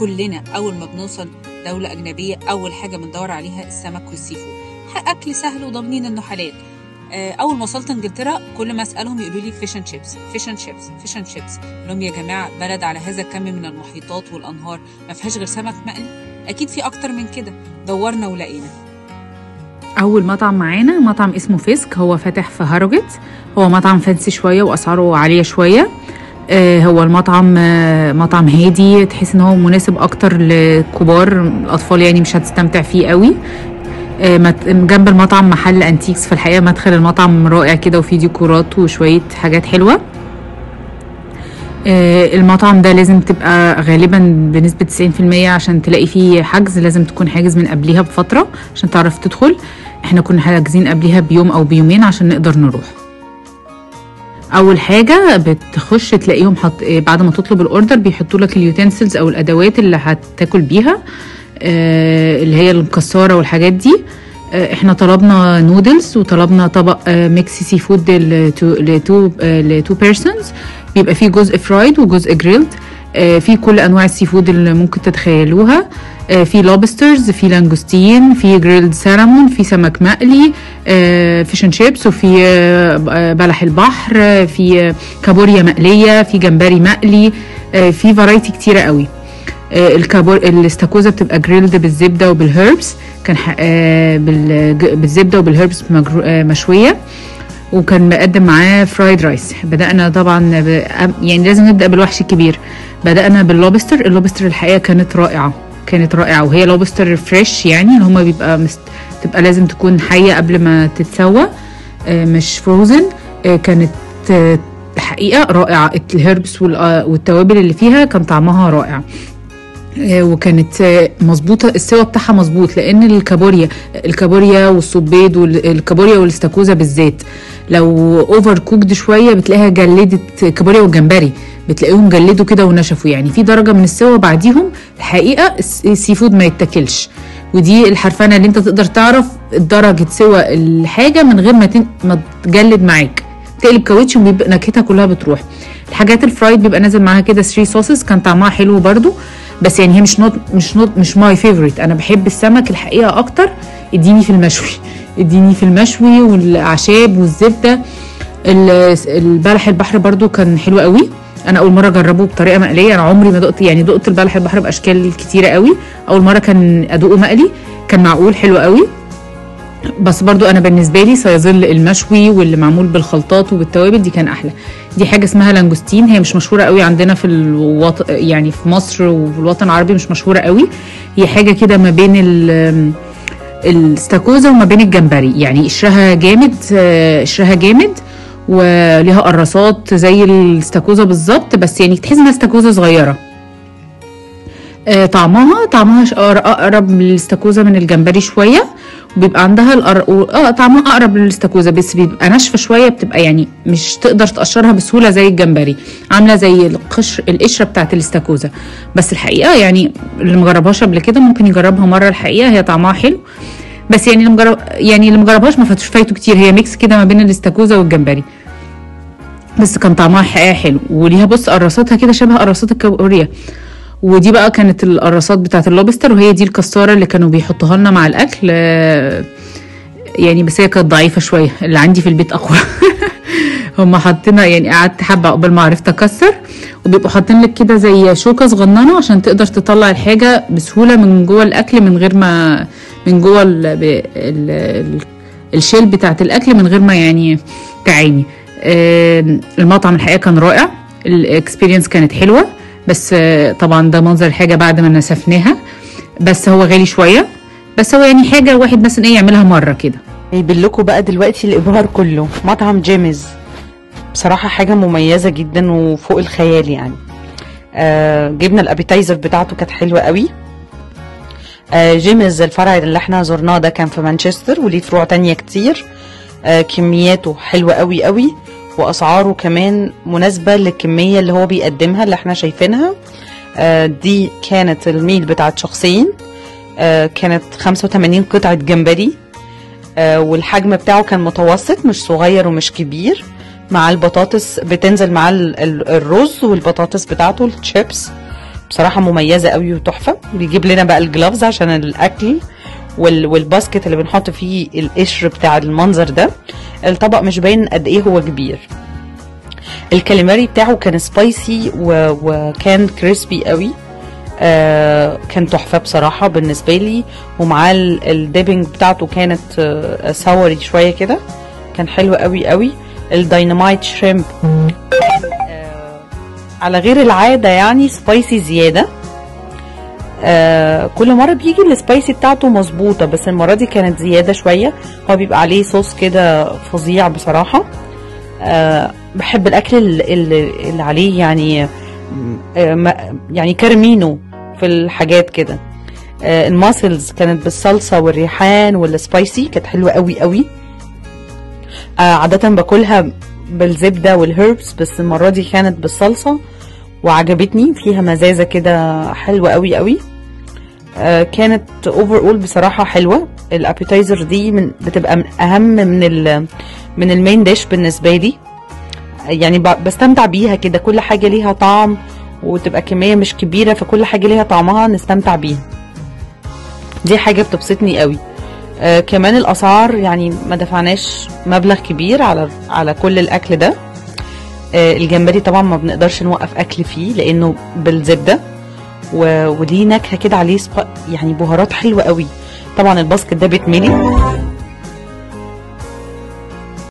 كلنا اول ما بنوصل دوله اجنبيه اول حاجه بندور عليها السمك والسي فود اكل سهل وضامنين انه حلال آه، اول ما وصلت انجلترا كل ما اسالهم يقولوا لي فيش اند شيبس فيش اند شيبس فيش اند شيبس لهم يا جماعه بلد على هذا الكم من المحيطات والانهار ما فيهاش غير سمك مقلي اكيد في اكتر من كده دورنا ولقينا اول مطعم معانا مطعم اسمه فيسك هو فاتح في هاروجيت هو مطعم فانسي شويه واسعاره عاليه شويه آه، هو المطعم آه، مطعم هادي تحس ان هو مناسب اكتر لكبار الاطفال يعني مش هتستمتع فيه قوي آه، مت- جنب المطعم محل انتيكس في الحقيقه مدخل المطعم رائع كده وفيه ديكورات وشويه حاجات حلوه آه، المطعم ده لازم تبقى غالبا بنسبة 90% عشان تلاقي فيه حجز لازم تكون حاجز من قبلها بفترة عشان تعرف تدخل احنا كنا حاجزين قبلها بيوم او بيومين عشان نقدر نروح اول حاجه بتخش تلاقيهم حط... آه، بعد ما تطلب الاوردر بيحطوا لك اليوتنسلز او الادوات اللي هتاكل بيها آه، اللي هي الكساره والحاجات دي آه، احنا طلبنا نودلز وطلبنا طبق آه، ميكس سي فود لتو لتو آه، لتو بيرسونز بيبقى فيه جزء فرايد وجزء جريلد في كل انواع السي فود اللي ممكن تتخيلوها آه، في لوبسترز في لانجوستين في جريلد سالمون في سمك مقلي فيش اند شيبس وفي آه، آه، بلح البحر آه، في آه، كابوريا مقليه في جمبري مقلي آه، في فرايتي كتيره قوي آه، الكابور الاستاكوزا بتبقى جريلد بالزبده وبالهربس كان ح- آه، بالج- بالزبده وبالهربس مجرو- آه، مشويه وكان مقدم معاه فرايد رايس بدأنا طبعا ب... يعني لازم نبدأ بالوحش الكبير بدأنا باللوبستر اللوبستر الحقيقة كانت رائعة كانت رائعة وهي لوبستر فريش يعني اللي هما بيبقى مست... تبقى لازم تكون حية قبل ما تتسوى آه، مش فروزن كانت آه، الحقيقة رائعة الهربس وال- آه، والتوابل اللي فيها كان طعمها رائع آه، وكانت آه، مظبوطه السوا بتاعها مظبوط لان الكابوريا الكابوريا والصبيد والكابوريا والاستاكوزا بالذات لو اوفر كوكد شويه بتلاقيها جلدت كابوريا والجمبري بتلاقيهم جلدوا كده ونشفوا يعني في درجه من السوا بعديهم الحقيقه الس- السي فود ما يتاكلش ودي الحرفنه اللي انت تقدر تعرف درجه سوا الحاجه من غير ما تن... ما تجلد معاك تقلب كاوتش وبيبقى نكهتها كلها بتروح الحاجات الفرايد بيبقى نازل معاها كده 3 صوصز كان طعمها حلو برضو بس يعني هي مش نوت مش نوت مش ماي فيفورت انا بحب السمك الحقيقه اكتر اديني في المشوي اديني في المشوي والاعشاب والزبده ال- البلح البحر برضو كان حلو قوي انا اول مره اجربه بطريقه مقليه انا عمري ما دقت يعني دقت البلح البحر باشكال كتيره قوي اول مره كان ادوقه مقلي كان معقول حلو قوي بس برضو انا بالنسبه لي سيظل المشوي واللي معمول بالخلطات وبالتوابل دي كان احلى دي حاجه اسمها لانجوستين هي مش مشهوره قوي عندنا في الوط... يعني في مصر وفي الوطن العربي مش مشهوره قوي هي حاجه كده ما بين ال... الاستاكوزا وما بين الجمبري يعني قشرها جامد آه، قشرها جامد وليها قراصات زي الاستاكوزا بالظبط بس يعني تحس انها استاكوزا صغيره آه، طعمها طعمها ش- أقر- اقرب للاستاكوزا من الجمبري شويه وبيبقى عندها الأر... و- اه طعمها اقرب للاستاكوزا بس بيبقى ناشفه شويه بتبقى يعني مش تقدر تقشرها بسهوله زي الجمبري عامله زي القشر القشره بتاعت الاستاكوزا بس الحقيقه يعني اللي مجربهاش قبل كده ممكن يجربها مره الحقيقه هي طعمها حلو بس يعني اللي مجرب يعني اللي مجربهاش ما فاتوش فايته كتير هي ميكس كده ما بين الاستاكوزا والجمبري بس كان طعمها الحقيقه حلو وليها بص قراصاتها كده شبه قراصات الكابوريا ودي بقى كانت القراصات بتاعت اللوبستر وهي دي الكساره اللي كانوا بيحطوها لنا مع الاكل آه، يعني بس هي كانت ضعيفه شويه اللي عندي في البيت اقوى هم حاطينها يعني قعدت حبه عقبال ما عرفت اكسر وبيبقوا حاطين لك كده زي شوكه صغننه عشان تقدر تطلع الحاجه بسهوله من جوه الاكل من غير ما من جوه ال... ب- ال... ال... الشيل بتاعت الاكل من غير ما يعني تعاني آه، المطعم الحقيقه كان رائع الاكسبيرينس كانت حلوه بس آه، طبعا ده منظر الحاجه بعد ما نسفناها بس هو غالي شويه بس هو يعني حاجه واحد مثلا ايه يعملها مره كده جايبين لكم بقى دلوقتي الابهار كله مطعم جيمز بصراحه حاجه مميزه جدا وفوق الخيال يعني آه جبنا الابيتايزر بتاعته كانت حلوه قوي آه جيمز الفرع اللي احنا زرناه ده كان في مانشستر وليه فروع تانية كتير آه كمياته حلوة قوي قوي واسعاره كمان مناسبة للكمية اللي هو بيقدمها اللي احنا شايفينها آه دي كانت الميل بتاعت شخصين آه كانت 85 قطعة جمبري آه والحجم بتاعه كان متوسط مش صغير ومش كبير مع البطاطس بتنزل مع ال- ال- الرز والبطاطس بتاعته الشيبس بصراحه مميزه قوي وتحفه بيجيب لنا بقى الجلافز عشان الاكل وال والباسكت اللي بنحط فيه القشر بتاع المنظر ده الطبق مش باين قد ايه هو كبير الكاليماري بتاعه كان سبايسي و... وكان كريسبي قوي آه كان تحفه بصراحه بالنسبه لي ومعاه ال- الديبنج بتاعته كانت آه ساوري شويه كده كان حلو قوي قوي الداينامايت شريمب آه على غير العاده يعني سبايسي زياده آه كل مره بيجي السبايسي بتاعته مظبوطه بس المره دي كانت زياده شويه هو بيبقى عليه صوص كده فظيع بصراحه آه بحب الاكل اللي, اللي اللي عليه يعني آه ما- يعني كرمينو في الحاجات كده آه الماسلز كانت بالصلصه والريحان والسبايسي كانت حلوه قوي قوي آه عاده باكلها بالزبده والهيربس بس المره دي كانت بالصلصه وعجبتني فيها مزازه كده حلوه قوي قوي آه كانت اوفر اول بصراحه حلوه الابيتايزر دي من بتبقى من اهم من ال من المين ديش بالنسبه لي يعني ب- بستمتع بيها كده كل حاجه ليها طعم وتبقى كميه مش كبيره فكل حاجه ليها طعمها نستمتع بيها دي حاجه بتبسطني قوي آه كمان الاسعار يعني ما دفعناش مبلغ كبير على على كل الاكل ده آه الجمبري طبعا ما بنقدرش نوقف اكل فيه لانه بالزبده و- وليه نكهه كده عليه سبا يعني بهارات حلوه قوي طبعا الباسكت ده بيتملي